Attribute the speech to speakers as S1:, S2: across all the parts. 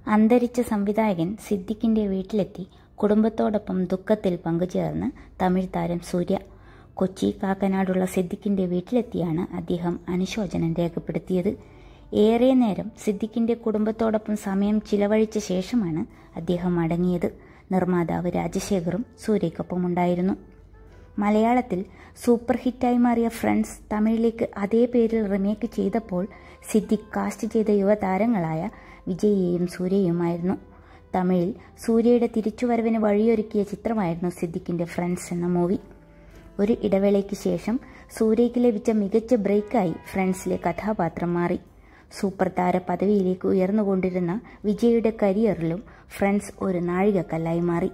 S1: അന്തരിച്ച സംവിധായകൻ സിദ്ദിഖിന്റെ വീട്ടിലെത്തി കുടുംബത്തോടൊപ്പം ദുഃഖത്തിൽ പങ്കുചേർന്ന് തമിഴ് താരം സൂര്യ കൊച്ചി കാക്കനാടുള്ള സിദ്ദിഖിന്റെ വീട്ടിലെത്തിയാണ് അദ്ദേഹം അനുശോചനം രേഖപ്പെടുത്തിയത് ഏറെ നേരം സിദ്ദിഖിന്റെ കുടുംബത്തോടൊപ്പം സമയം ചിലവഴിച്ച ശേഷമാണ് അദ്ദേഹം മടങ്ങിയത് നിർമ്മാതാവ് രാജശേഖറും സൂര്യയ്ക്കൊപ്പമുണ്ടായിരുന്നു മലയാളത്തിൽ സൂപ്പർ ഹിറ്റായി മാറിയ ഫ്രണ്ട്സ് തമിഴിലേക്ക് അതേ പേരിൽ റിമേക്ക് ചെയ്തപ്പോൾ സിദ്ദിഖ് കാസ്റ്റ് ചെയ്ത യുവതാരങ്ങളായ വിജയിയെയും സൂര്യയുമായിരുന്നു തമിഴിൽ സൂര്യയുടെ തിരിച്ചുവരവിന് വഴിയൊരുക്കിയ ചിത്രമായിരുന്നു സിദ്ദിഖിന്റെ ഫ്രണ്ട്സ് എന്ന മൂവി ഒരു ഇടവേളയ്ക്ക് ശേഷം സൂര്യയ്ക്ക് ലഭിച്ച മികച്ച ബ്രേക്കായി ഫ്രണ്ട്സിലെ കഥാപാത്രം മാറി സൂപ്പർ താര പദവിയിലേക്ക് ഉയർന്നുകൊണ്ടിരുന്ന വിജയുടെ കരിയറിലും ഫ്രണ്ട്സ് ഒരു നാഴികക്കല്ലായി മാറി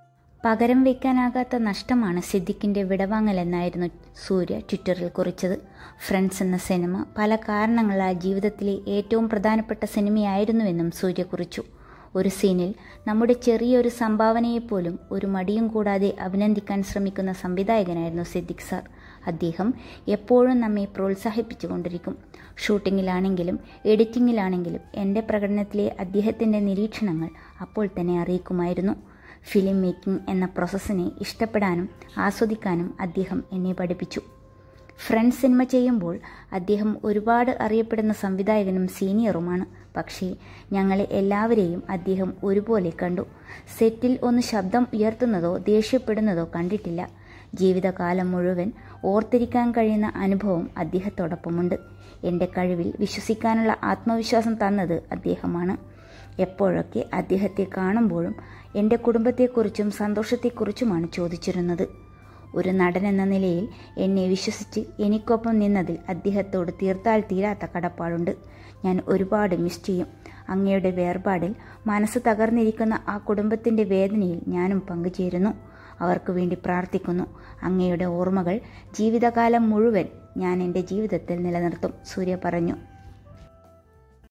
S1: പകരം വയ്ക്കാനാകാത്ത നഷ്ടമാണ് സിദ്ദിഖിന്റെ വിടവാങ്ങലെന്നായിരുന്നു സൂര്യ ട്വിറ്ററിൽ കുറിച്ചത് ഫ്രണ്ട്സ് എന്ന സിനിമ പല കാരണങ്ങളാൽ ജീവിതത്തിലെ ഏറ്റവും പ്രധാനപ്പെട്ട സിനിമയായിരുന്നുവെന്നും സൂര്യ കുറിച്ചു ഒരു സീനിൽ നമ്മുടെ ചെറിയൊരു സംഭാവനയെപ്പോലും ഒരു മടിയും കൂടാതെ അഭിനന്ദിക്കാൻ ശ്രമിക്കുന്ന സംവിധായകനായിരുന്നു സിദ്ദിഖ് സാർ അദ്ദേഹം എപ്പോഴും നമ്മെ പ്രോത്സാഹിപ്പിച്ചുകൊണ്ടിരിക്കും ഷൂട്ടിങ്ങിലാണെങ്കിലും എഡിറ്റിങ്ങിലാണെങ്കിലും എൻ്റെ പ്രകടനത്തിലെ അദ്ദേഹത്തിൻ്റെ നിരീക്ഷണങ്ങൾ അപ്പോൾ തന്നെ അറിയിക്കുമായിരുന്നു ഫിലിം മേക്കിംഗ് എന്ന പ്രോസസ്സിനെ ഇഷ്ടപ്പെടാനും ആസ്വദിക്കാനും അദ്ദേഹം എന്നെ പഠിപ്പിച്ചു ഫ്രണ്ട്സ് സിനിമ ചെയ്യുമ്പോൾ അദ്ദേഹം ഒരുപാട് അറിയപ്പെടുന്ന സംവിധായകനും സീനിയറുമാണ് പക്ഷേ ഞങ്ങളെ എല്ലാവരെയും അദ്ദേഹം ഒരുപോലെ കണ്ടു സെറ്റിൽ ഒന്ന് ശബ്ദം ഉയർത്തുന്നതോ ദേഷ്യപ്പെടുന്നതോ കണ്ടിട്ടില്ല ജീവിതകാലം മുഴുവൻ ഓർത്തിരിക്കാൻ കഴിയുന്ന അനുഭവം അദ്ദേഹത്തോടൊപ്പമുണ്ട് എൻ്റെ കഴിവിൽ വിശ്വസിക്കാനുള്ള ആത്മവിശ്വാസം തന്നത് അദ്ദേഹമാണ് എപ്പോഴൊക്കെ അദ്ദേഹത്തെ കാണുമ്പോഴും എൻ്റെ കുടുംബത്തെക്കുറിച്ചും സന്തോഷത്തെക്കുറിച്ചുമാണ് ചോദിച്ചിരുന്നത് ഒരു നടൻ എന്ന നിലയിൽ എന്നെ വിശ്വസിച്ച് എനിക്കൊപ്പം നിന്നതിൽ അദ്ദേഹത്തോട് തീർത്താൽ തീരാത്ത കടപ്പാടുണ്ട് ഞാൻ ഒരുപാട് മിസ് ചെയ്യും അങ്ങയുടെ വേർപാടിൽ മനസ്സ് തകർന്നിരിക്കുന്ന ആ കുടുംബത്തിൻ്റെ വേദനയിൽ ഞാനും പങ്കുചേരുന്നു അവർക്ക് വേണ്ടി പ്രാർത്ഥിക്കുന്നു അങ്ങയുടെ ഓർമ്മകൾ ജീവിതകാലം മുഴുവൻ ഞാൻ എൻ്റെ ജീവിതത്തിൽ നിലനിർത്തും സൂര്യ പറഞ്ഞു